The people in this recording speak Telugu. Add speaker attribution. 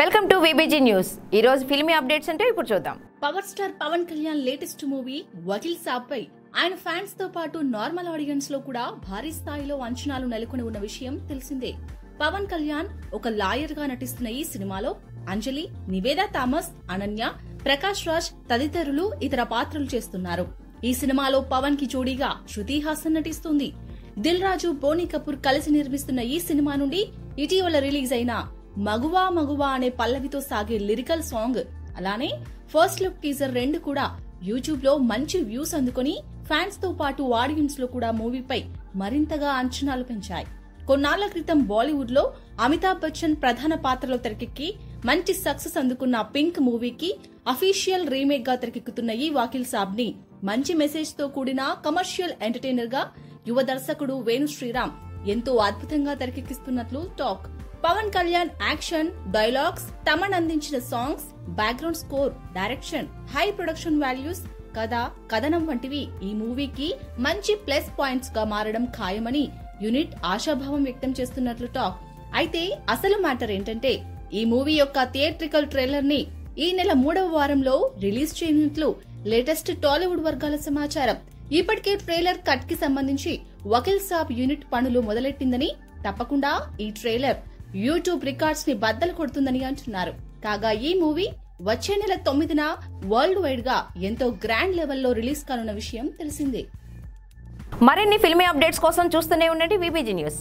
Speaker 1: వెల్కమ్ టు విబిజీ న్యూస్ ఈ రోజు ఫిల్మీ అప్డేట్స్ అంటే ఇప్పుడు చూద్దాం
Speaker 2: power star Pawan Kalyan latest movie Vakeel Saab పై ఆయన ఫ్యాన్స్ తో పాటు నార్మల్ ఆడియన్స్ లో కూడా భారీ స్థాయిలో అంచనాలు నెలకొని ఉన్న విషయం తెలిసిందే పవన్ కళ్యాణ్ ఒక లాయర్ గా నటిస్తున్న ఈ సినిమాలో అంజలి నివేదా థామస్ అనన్య ప్రకాష్ రాజ్ తదితరులు ఇతర పాత్రలు చేస్తున్నారు ఈ సినిమాలో పవన్ కి జోడీగా శృతి హాసన్ నటిస్తుంది దిల్ రాజు బోనీ కపూర్ కలిసి నిర్మిస్తున్న ఈ సినిమా నుండి ఇటీవల రిలీజ్ అయిన మగువా మగువా అనే పల్లవితో సాగే లిరికల్ సాంగ్ అలానే ఫస్ట్ లుక్ టీజర్ రెండు కూడా యూట్యూబ్ లో మంచి వ్యూస్ అందుకొని ఫ్యాన్స్ తో పాటు ఆడియన్స్ లో కూడా మూవీపై మరింతగా అంచనాలు పెంచాయి కొన్నాళ్ల క్రితం బాలీవుడ్ లో అమితాబ్ బచ్చన్ ప్రధాన పాత్రలో తెరకెక్కి మంచి సక్సెస్ అందుకున్న పింక్ మూవీకి అఫీషియల్ రీమేక్ గా తెరకెక్కుతున్న ఈ వాకిల్ సాబ్ ని మంచి మెసేజ్ తో కూడిన కమర్షియల్ ఎంటర్టైనర్ గా యువ దర్శకుడు వేణు శ్రీరామ్ ఎంతో అద్భుతంగా తెరకెక్కిస్తున్నట్లు talk Pawan Kalyan action dialogues Thaman అందించిన songs background score direction high production values కథ కథనం వంటివి ఈ మూవీకి మంచి ప్లస్ పాయింట్స్ గా మారడం ఖాయమని యూనిట్ ఆశాభావం వ్యక్తం చేస్తున్నట్లు టాక్ అయితే అసలు మ్యాటర్ ఏంటంటే ఈ మూవీ యొక్క థియేట్రికల్ ట్రైలర్ ని ఈ నెల మూడవ వారంలో రిలీజ్ చేయనున్నట్లు లేటెస్ట్ టాలీవుడ్ వర్గాల సమాచారం ఇప్పటికే ట్రైలర్ కట్ కి సంబంధించి వకీల్ సాబ్ యూనిట్ పనులు మొదలెట్టిందని తప్పకుండా ఈ ట్రైలర్ యూట్యూబ్ రికార్డ్స్ ని బద్దలు కొడుతుందని అంటున్నారు కాగా ఈ మూవీ వచ్చే నెల తొమ్మిదిన వరల్డ్ వైడ్ గా ఎంతో గ్రాండ్ లెవెల్లో రిలీజ్ కానున్న విషయం తెలిసిందే
Speaker 1: మరిన్ని ఫిల్మీ అప్డేట్స్ కోసం చూస్తూనే ఉండండి విబిజీ న్యూస్